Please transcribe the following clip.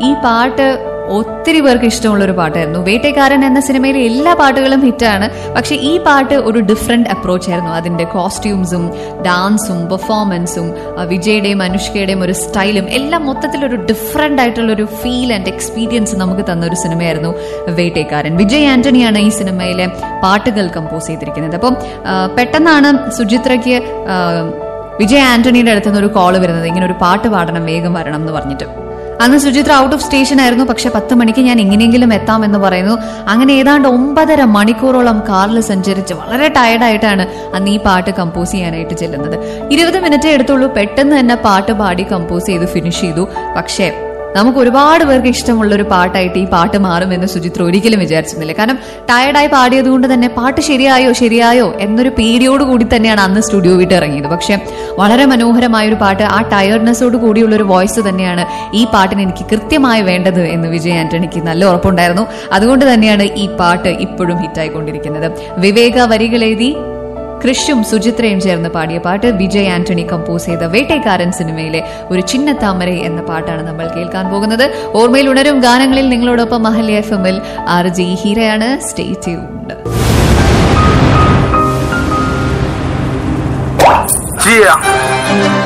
ഈ പാട്ട് ഒത്തിരി പേർക്ക് ഇഷ്ടമുള്ള ഒരു പാട്ടായിരുന്നു വേട്ടക്കാരൻ എന്ന സിനിമയിലെ എല്ലാ പാട്ടുകളും ഹിറ്റാണ് പക്ഷെ ഈ പാട്ട് ഒരു ഡിഫറെന്റ് അപ്രോച്ച് ആയിരുന്നു അതിന്റെ കോസ്റ്റ്യൂംസും ഡാൻസും പെർഫോമൻസും വിജയുടെയും അനുഷ്കയുടെയും ഒരു സ്റ്റൈലും എല്ലാം മൊത്തത്തിൽ ഒരു ഡിഫറെന്റ് ആയിട്ടുള്ള ഒരു ഫീൽ ആൻഡ് എക്സ്പീരിയൻസ് നമുക്ക് തന്ന ഒരു സിനിമയായിരുന്നു വേട്ടേക്കാരൻ വിജയ് ആന്റണിയാണ് ഈ സിനിമയിലെ പാട്ടുകൾ കമ്പോസ് ചെയ്തിരിക്കുന്നത് അപ്പം ആ, പെട്ടെന്നാണ് സുചിത്രയ്ക്ക് ആ, വിജയ് ആന്റണിയുടെ അടുത്ത് നിന്ന് ഒരു കോള് വരുന്നത് ഇങ്ങനെ ഒരു പാട്ട് പാടണം വേഗം വരണം എന്ന് പറഞ്ഞിട്ട് അന്ന് സുചിത്ര ഔട്ട് ഓഫ് സ്റ്റേഷൻ ആയിരുന്നു പക്ഷെ പത്ത് മണിക്ക് ഞാൻ എങ്ങനെയെങ്കിലും എത്താമെന്ന് പറയുന്നു അങ്ങനെ ഏതാണ്ട് ഒമ്പതര മണിക്കൂറോളം കാറിൽ സഞ്ചരിച്ച് വളരെ ടയർഡായിട്ടാണ് അന്ന് ഈ പാട്ട് കമ്പോസ് ചെയ്യാനായിട്ട് ചെല്ലുന്നത് ഇരുപത് മിനിറ്റേ എടുത്തുള്ളൂ പെട്ടെന്ന് തന്നെ പാട്ട് പാടി കമ്പോസ് ചെയ്ത് ഫിനിഷ് ചെയ്തു പക്ഷേ നമുക്ക് ഒരുപാട് പേർക്ക് ഇഷ്ടമുള്ള ഒരു പാട്ടായിട്ട് ഈ പാട്ട് മാറുമെന്ന് സുചിത്ര ഒരിക്കലും വിചാരിച്ചിരുന്നില്ല കാരണം ടയർഡായി പാടിയത് കൊണ്ട് തന്നെ പാട്ട് ശരിയായോ ശരിയായോ എന്നൊരു പേടിയോട് കൂടി തന്നെയാണ് അന്ന് സ്റ്റുഡിയോ വിട്ട് ഇറങ്ങിയത് പക്ഷെ വളരെ മനോഹരമായ ഒരു പാട്ട് ആ ടയർഡ്നെസ്സോട് കൂടിയുള്ള ഒരു വോയിസ് തന്നെയാണ് ഈ പാട്ടിന് എനിക്ക് കൃത്യമായി വേണ്ടത് എന്ന് വിജയ് ആന്റണിക്ക് നല്ല ഉറപ്പുണ്ടായിരുന്നു അതുകൊണ്ട് തന്നെയാണ് ഈ പാട്ട് ഇപ്പോഴും ഹിറ്റായിക്കൊണ്ടിരിക്കുന്നത് വിവേക വരികളെഴുതി കൃഷും സുചിത്രയും ചേർന്ന് പാടിയ പാട്ട് വിജയ് ആന്റണി കമ്പോസ് ചെയ്ത വേട്ടേക്കാരൻ സിനിമയിലെ ഒരു ചിന്ന താമര എന്ന പാട്ടാണ് നമ്മൾ കേൾക്കാൻ പോകുന്നത് ഓർമ്മയിൽ ഉണരും ഗാനങ്ങളിൽ നിങ്ങളോടൊപ്പം മഹല്യ എഫ് എമ്മിൽ ആർ ജി ഹീരയാണ് സ്റ്റേ ട്യൂൺഡ് Yeah.